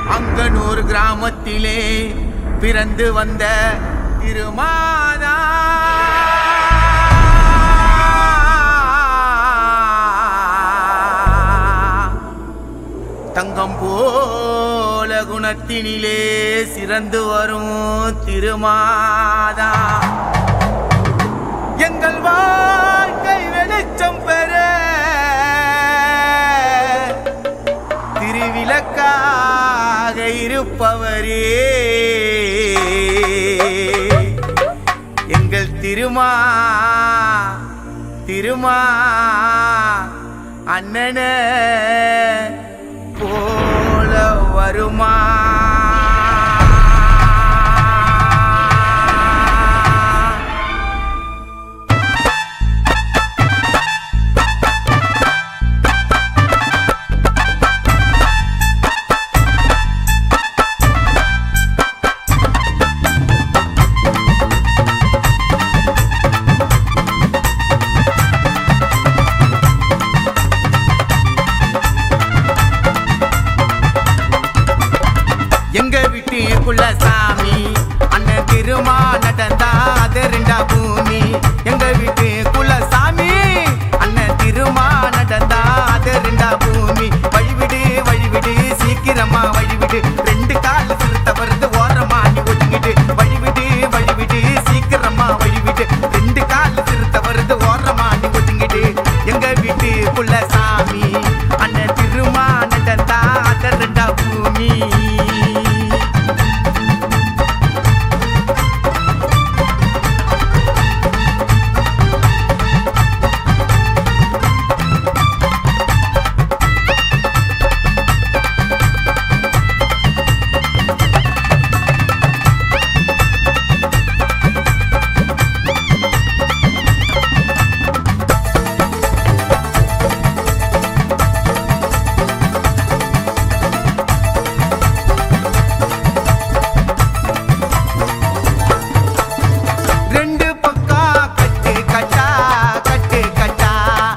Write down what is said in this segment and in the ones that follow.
அங்கனூர் கிராமத்திலே பிறந்து வந்த திருமாதா தங்கம் போல குணத்தினிலே சிறந்து வரும் திருமாதா எங்கள் வாழ்க்கை வெளிச்சம் பெற திருவிளக்காக இருப்பவரே எங்கள் திருமா திருமா அண்ணன போல வருமா எங்க வீட்டுக்குள்ள சாமி அண்ணன் திருமா நடந்தா அது ரெண்டா பூமி எங்க வீட்டுக்குள்ள சாமி அண்ணன் திருமா நடந்தா அது ரெண்டா பூமி வழிவிடு வழிவிடு சீக்கிரமா வழிவிடு ரெண்டு கால் சிறுத்த வருது ஓரமா நீ ஒதுங்கிட்டு வழிவிடு வழிவிடு சீக்கிரமா வழிவிடு ரெண்டு கால் சிறுத்த வருது ஓரமா நீ ஒதுங்கிட்டு எங்க வீட்டுக்குள்ள சாமி அண்ணன் திருமா நடந்தா அது ரெண்டா பூமி ரெண்டு பக்கம் கட்டு கட்டா கட்டு கட்டா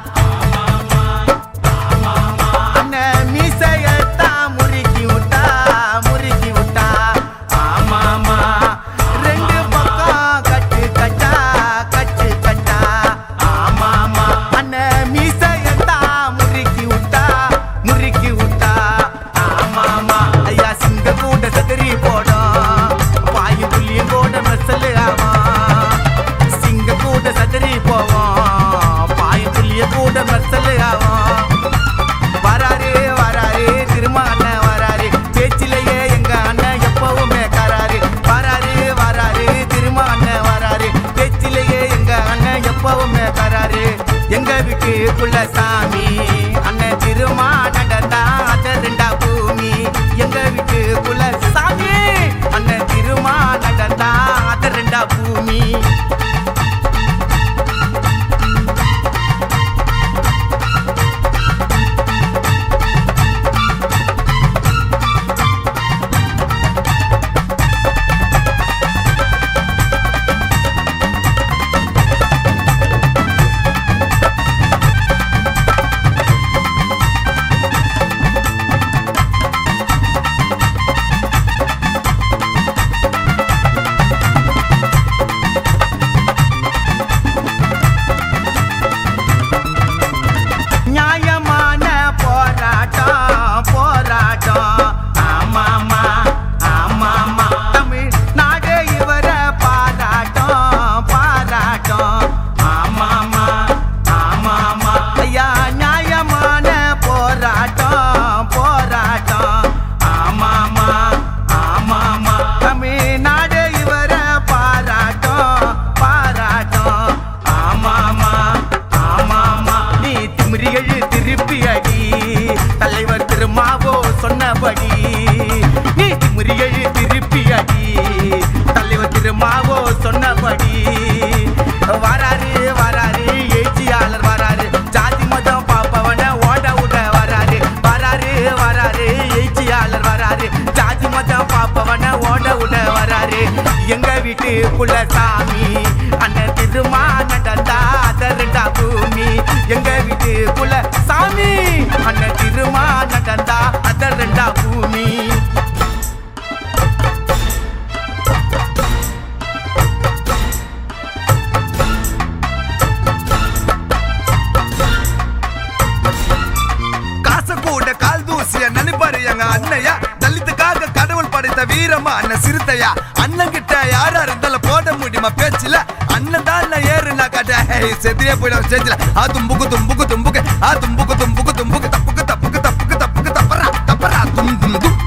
அண்ணன் மீசையத்தான் முறுக்கி விட்டா முறுக்கி விட்டா ஆமாமா ரெண்டு பக்கம் கட்டு கட்டா கட்டு கட்டா ஆமாமா அண்ணன் மீசையத்தான் முறுக்கி விட்டா முறுக்கி விட்டா ஆமாமா ஐயா சிங்க கூட சதுரி போடும் பாயும் புள்ளியும் கூட மசலு ஆவான் சிங்க கூட சதுரி போவோம் பாயும் புள்ளிய கூட மசலு ஆவான் வராரு வராரு திரும்ப அண்ணன் வராரு பேச்சிலேயே எங்க அண்ணன் எப்பவுமே கராரு வராரு வராரு திரும்ப அண்ணன் வராரு பேச்சிலேயே எங்க அண்ணன் எப்பவுமே கராரு எங்க வீட்டுக்குள்ள சாமி அண்ணன் திருமா நடந்தா அத ரெண்டா பூமி எங்க வீட்டுக்குள்ள சாமி அண்ணன் திருமா நடந்தா அத ரெண்டா பூமி நியாயமான போராட்டம் போராட்டம் ஆமாமா ஆமாமா தமிழ் நாடு இவர பாராட்டம் பாராட்டம் ஆமாமா ஆமாமா ஐயா நியாயமான போராட்டம் போராட்டம் ஆமாமா ஆமாமா தமிழ்நாடு இவர பாராட்டம் பாராட்டம் ஆமாமா ஆமாமா நீ திமிரியழு திருப்பி அடி தலைவர் திருமாவோ சொன்னபடி நீ திமிரியழு திருப்பி அடி தலைவர் திருமாவோ சொன்னபடி வராரு வராரு எழுச்சியாளர் வராரு ஜாதி மதம் பாப்பவன ஓட விட வராரு வராரு வராரு எழுச்சியாளர் வராரு ஜாதி மதம் பாப்பவன ஓட விட வராரு எங்க வீட்டுக்குள்ள சாமி அண்ணன் திருமா நடந்தா அதரண்டா பூமி எங்க வீட்டுக்குள்ள சாமி அண்ணன் திருமா நடந்தா அதரண்டா பூமி பச கூட கால் தூசிய நினைப்பாரு எங்க அண்ணையா தலித்துக்காக கடவுள் படைத்த வீரமா அண்ணன் சிறுத்தையா அண்ணன் கிட்ட யாரா இருந்தாலும் போட முடியுமா பேச்சுல அண்ணன் தான் ஏறுனா காட்ட செதிரே போயிடும் ஸ்டேஜ்ல ஆ தும்புக்கு தும்புக்கு தும்புக்கு ஆ தும்புக்கு தும்புக்கு தும்புக்கு தப்புக்கு தப்புக்கு தப்புக்கு தப்புக்கு தப்பரா தப்பரா தும் தும் தும்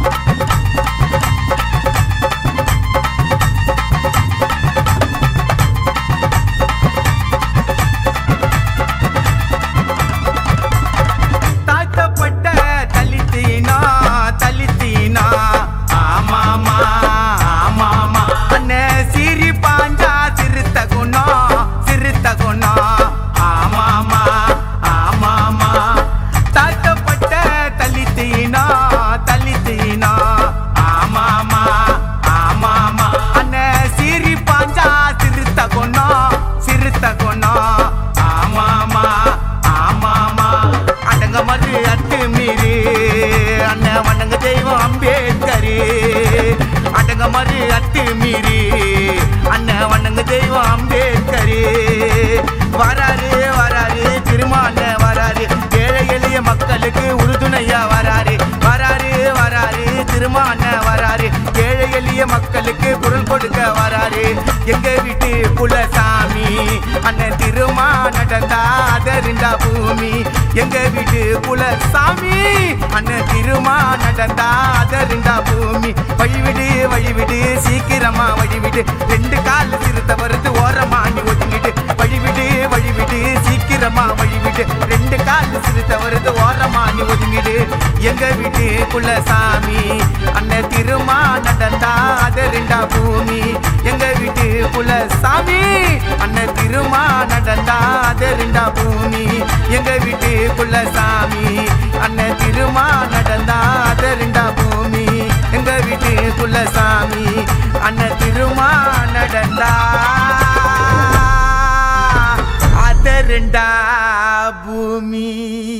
தாழ்த்தப்பட்ட தலித்தீனா தலித்தீனா ஆமாமா ஆமாமா அண்ணே சிரி பாஞ்சா சிறுத்த குணம் சிறுத்த குணம் ஆமாமா ஆமாமா தாழ்த்தப்பட்ட தலித்தீனா தலித்தீனா ஆமாமா ஆமாமா அண்ணே சிரி பாஞ்சா சிறுத்த குணம் சிறுத்த குணம் ஆமாமா ஆமாமா அடங்க மறு அட்டு மீறி அண்ணன் வணங்க தெய்வம் அம்பேத்கரு அடங்க மறு அட்டு மீறி அண்ணன் வணங்க தெய்வம் அம்பேத்கரு வராரு வராரு திருமான வராரு ஏழை எளிய மக்களுக்கு உறுதுணையா வராரு வராரு வராரு திருமான வராரு ஏழை எளிய மக்களுக்கு குரல் கொடுக்க வராரு எங்க வீட்டு குலசாமி அண்ணன் திருமா நடந்தா அதறிண்டா பூமி எங்க வீட்டு குலசாமி அண்ணன் திருமா நடந்தா அதறிண்டா பூமி வழிவிடு வழிவிடு சீக்கிரமா வழிவிடு ரெண்டு கால் சிறுத்த வருது ஓரமா நீ ஒதுங்கிடு வழிவிடு வழிவிடு சீக்கிரமா வழிவிடு ரெண்டு கால் சிறுத்த வருது ஓரமா நீ ஒதுங்கிடு எங்க வீட்டு குலசாமி அண்ணன் திருமா நடந்தா அதறிண்டா பூமி எங்க வீட்டு குலசாமி அண்ணன் திருமா நடந்தா அதறிண்டா பூமி எங்க வீட்டு குலசாமி அண்ணன் திருமா நடந்தா அதறிண்டா பூமி எங்க வீட்டு குலசாமி அண்ணன் திருமா நடந்தா அதறிண்டா பூமி